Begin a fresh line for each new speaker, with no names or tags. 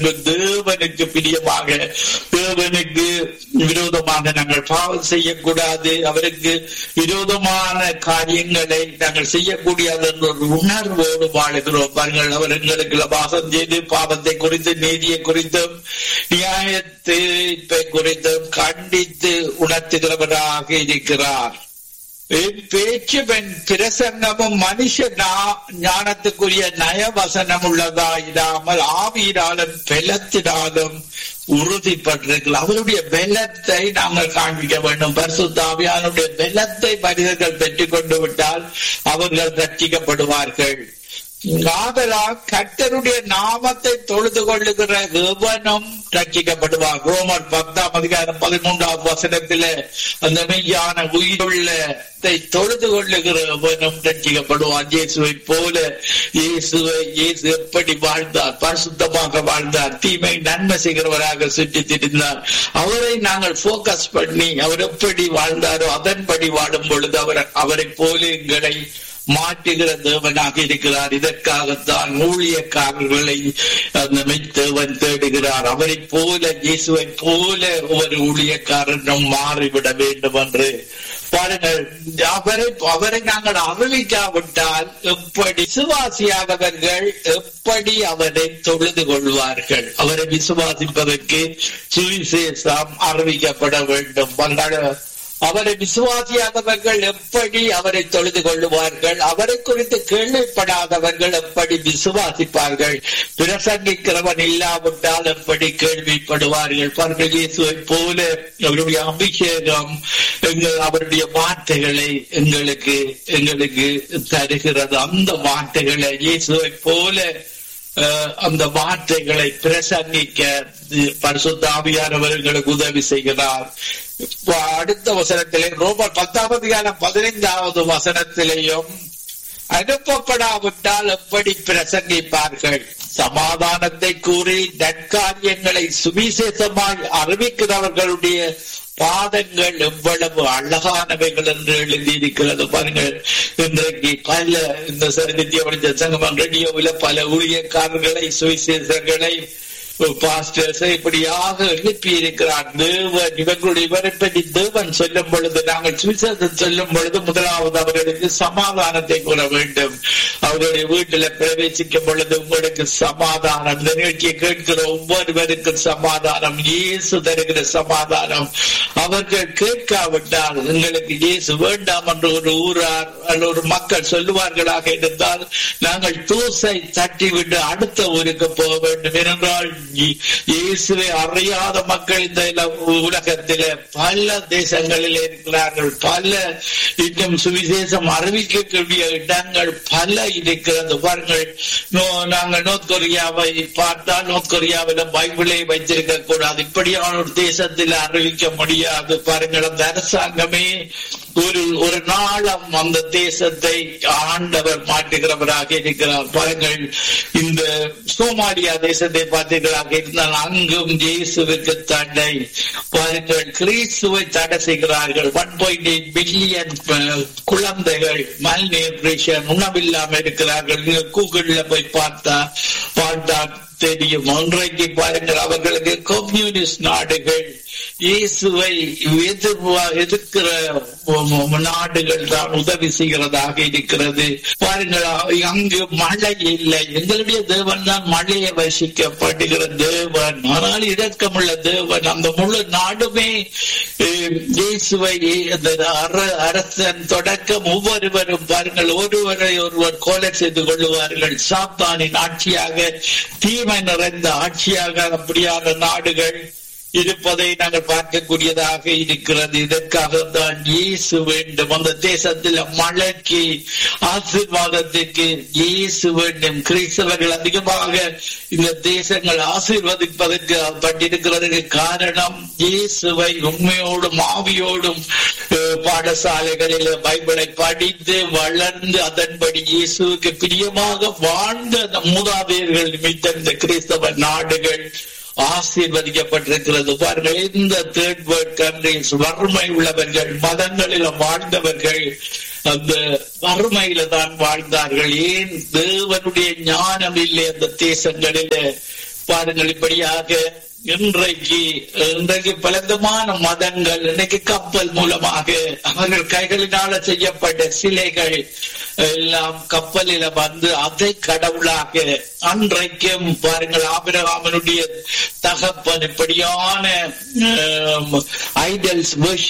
தேவனுக்கு பிரியமாக தேவனுக்கு விரோதமாக நாங்கள் பாவம் செய்யக்கூடாது அவருக்கு விரோதமான காரியங்களை நாங்கள் செய்யக்கூடாது என்ற ஒரு உணர்வோடு வாழுகிறோம் பாருங்கள் அவர் எங்களுக்கு வாசம் செய்து பாவத்தை குறித்து நீதியை குறித்தும் நியாயத்தை குறித்தும் கண்டித்து உணர்த்துகிறவராக இருக்கிறார் பேச்சு பெண் பிரசன்னமும் மனுஷ ஞானத்துக்குரிய நயவசனம் உள்ளதா இல்லாமல் ஆவியினாலும் பெலத்தினாலும் உறுதிப்பட்டிருக்கலாம் அவருடைய பெலத்தை நாங்கள் காண்பிக்க வேண்டும் பரிசுத்தாவியானுடைய பெலத்தை மனிதர்கள் பெற்றுக் கொண்டு விட்டால் அவர்கள் ரட்சிக்கப்படுவார்கள் ஆதலால் கர்த்தருடைய நாமத்தை தொழுது கொள்ளுகிற எவனும் ரட்சிக்கப்படுவார் ரோமர் பத்தாம் அதிகாரம் பதிமூன்றாம் வசனத்தில அந்த மெய்யான உயிருள்ளத்தை தொழுது கொள்ளுகிற எவனும் ரட்சிக்கப்படுவார் இயேசுவை போல இயேசுவை இயேசு எப்படி வாழ்ந்தார் பரிசுத்தமாக வாழ்ந்தார் தீமை நன்மை செய்கிறவராக சுற்றி திரிந்தார் அவரை நாங்கள் போக்கஸ் பண்ணி அவர் எப்படி வாழ்ந்தாரோ அதன்படி வாழும் பொழுது அவர் அவரை போல எங்களை மாற்றுகிற தேவனாக இருக்கிறார் இதற்காகத்தான் ஊழியக்காரர்களை அந்த மெய்தேவன் தேடுகிறார் அவரை போல இயேசுவை போல ஒரு ஊழியக்காரனும் மாறிவிட வேண்டும் என்று பாருங்கள் அவரை அவரை நாங்கள் அறிவிக்காவிட்டால் எப்படி விசுவாசியானவர்கள் எப்படி அவரை தொழுது கொள்வார்கள் அவரை விசுவாசிப்பதற்கு சுவிசேஷம் அறிவிக்கப்பட வேண்டும் அவரை விசுவாசியாதவர்கள் எப்படி அவரை தொழுது கொள்ளுவார்கள் அவரை குறித்து கேள்விப்படாதவர்கள் எப்படி விசுவாசிப்பார்கள் பிரசங்கிக்கிறவன் இல்லாவிட்டால் எப்படி கேள்விப்படுவார்கள் பாருங்கள் இயேசுவை போல அவருடைய அபிஷேகம் எங்கள் அவருடைய வார்த்தைகளை எங்களுக்கு எங்களுக்கு தருகிறது அந்த வார்த்தைகளை இயேசுவை போல அந்த வார்த்தைகளை பிரசங்கிக்க பரிசுத்தாவியானவர்களுக்கு உதவி செய்கிறார் அடுத்த வசனத்திலே ரோமர் பத்தாம் அதிகாரம் பதினைந்தாவது வசனத்திலேயும் அனுப்பப்படாவிட்டால் எப்படி பிரசங்கிப்பார்கள் சமாதானத்தை கூறி நற்காரியங்களை சுவிசேஷமாய் அறிவிக்கிறவர்களுடைய பாதங்கள் எவ்வளவு அழகானவைகள் என்று எழுதியிருக்கிறது பாருங்கள் இன்றைக்கு பல இந்த நித்திய சங்கமம் ரேடியோவில் பல ஊழியக்காரர்களை சுவிசேஷங்களை பாஸ்டர்ஸ் இப்படியாக எழுப்பி இருக்கிறார் தேவன் இவர்களுடைய இவரை பற்றி தேவன் சொல்லும் பொழுது நாங்கள் சுவிசேஷம் சொல்லும் பொழுது முதலாவது அவர்களுக்கு சமாதானத்தை கூற வேண்டும் அவருடைய வீட்டில பிரவேசிக்கும் பொழுது உங்களுக்கு சமாதானம் இந்த நிகழ்ச்சியை கேட்கிற ஒவ்வொருவருக்கும் சமாதானம் இயேசு தருகிற சமாதானம் அவர்கள் கேட்காவிட்டால் எங்களுக்கு இயேசு வேண்டாம் என்று ஒரு ஊரார் அல்ல ஒரு மக்கள் சொல்லுவார்களாக இருந்தால் நாங்கள் தூசை தட்டிவிட்டு அடுத்த ஊருக்கு போக வேண்டும் ஏனென்றால் இயேசுவை அறியாத மக்கள் இந்த உலகத்தில பல தேசங்களில் இருக்கிறார்கள் பல இன்னும் சுவிசேஷம் அறிவிக்கக்கூடிய இடங்கள் பல இருக்கிறது பாருங்கள் நாங்கள் நோர்த் கொரியாவை பார்த்தால் நோர்த் கொரியாவில பைபிளை வைத்திருக்க கூடாது இப்படியான ஒரு தேசத்தில் அறிவிக்க முடியாது பாருங்கள் அந்த அரசாங்கமே ஒரு ஒரு நாளம் அந்த தேசத்தை ஆண்டவர் மாற்றுகிறவராக இருக்கிறார் பாருங்கள் இந்த சோமாலியா தேசத்தை பார்த்தீர்களாக இருந்தால் அங்கும் இயேசுவுக்கு தடை பாருங்கள் கிறிஸ்துவை தடை செய்கிறார்கள் ஒன் பாயிண்ட் எயிட் பில்லியன் குழந்தைகள் மல் நியூட்ரிஷன் உணவில்லாம இருக்கிறார்கள் நீங்க கூகுள்ல போய் பார்த்தா பார்த்தா தெரியும் ஒன்றைக்கு பாருங்கள் அவர்களுக்கு கம்யூனிஸ்ட் நாடுகள் இயேசுவை எதிர்க்கிற நாடுகள் தான் உதவி செய்கிறதாக இருக்கிறது பாருங்கள் அங்கு மழை இல்லை எங்களுடைய தேவன் தான் மழையை வசிக்கப்படுகிற தேவன் ஆனால் இரக்கமுள்ள தேவன் அந்த முழு நாடுமே இயேசுவை அரசன் தொடக்கம் ஒவ்வொருவரும் பாருங்கள் ஒருவரை ஒருவர் கோலை செய்து கொள்ளுவார்கள் சாத்தானின் ஆட்சியாக தீமை நிறைந்த ஆட்சியாக அப்படியான நாடுகள் இருப்பதை நாங்கள் பார்க்கக்கூடியதாக இருக்கிறது இதற்காக தான் இயேசு வேண்டும் அந்த தேசத்தில் மழைக்கு ஆசீர்வாதத்துக்கு இயேசு வேண்டும் கிறிஸ்தவர்கள் அதிகமாக இந்த தேசங்கள் ஆசீர்வதிப்பதற்கு பட்டிருக்கிறதுக்கு காரணம் இயேசுவை உண்மையோடும் ஆவியோடும் பாடசாலைகளில் பைபிளை படித்து வளர்ந்து அதன்படி இயேசுவுக்கு பிரியமாக வாழ்ந்த மூதாதையர்கள் நிமித்த இந்த கிறிஸ்தவ நாடுகள் ஆசீர்வதிக்கப்பட்டிருக்கிறது பாருங்கள் இந்த தேர்ட் வேர்ல்ட் கண்ட்ரிஸ் வறுமை உள்ளவர்கள் மதங்களில் வாழ்ந்தவர்கள் அந்த வறுமையில தான் வாழ்ந்தார்கள் ஏன் தேவனுடைய ஞானம் இல்லை அந்த தேசங்களில பாருங்கள் இப்படியாக இன்றைக்கு இன்றைக்கு பலவிதமான மதங்கள் இன்னைக்கு கப்பல் மூலமாக அவர்கள் கைகளினால செய்யப்பட்ட சிலைகள் எல்லாம் கப்பலில வந்து அதை கடவுளாக அன்றைக்கும் பாருங்கள் ஆபிரகாமனுடைய தகப்பன் இப்படியான ஐடல்ஸ்